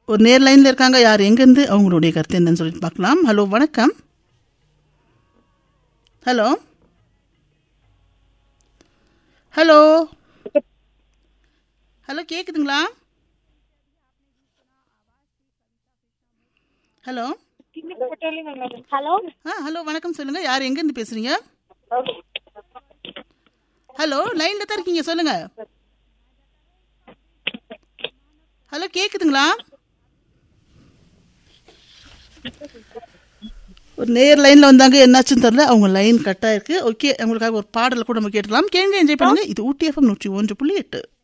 ஒரு நேர் லைன்ல இருக்காங்க யார் எங்கேருந்து அவங்களுடைய கருத்து என்னன்னு சொல்லிட்டு பார்க்கலாம் ஹலோ வணக்கம் ஹலோ ஹலோ ஹலோ கேக்குதுங்களா ஹலோ ஹலோ ஆ ஹலோ வணக்கம் சொல்லுங்க யார் எங்கேருந்து பேசுறீங்க ஹலோ லைன்ல தான் இருக்கீங்க சொல்லுங்க ஹலோ கேக்குதுங்களா ஒரு நேர் லைன்ல வந்தாங்க என்னாச்சுன்னு தெரியல அவங்க லைன் கட் ஆயிருக்கு ஓகே உங்களுக்காக ஒரு பாடல் கூட நம்ம கேட்டுக்கலாம் கேளுங்க என்ஜாய் பண்ணுங்க இது ஊட்டி எஃப்எம் நூற்றி ஒன்று புள்ளி எட்டு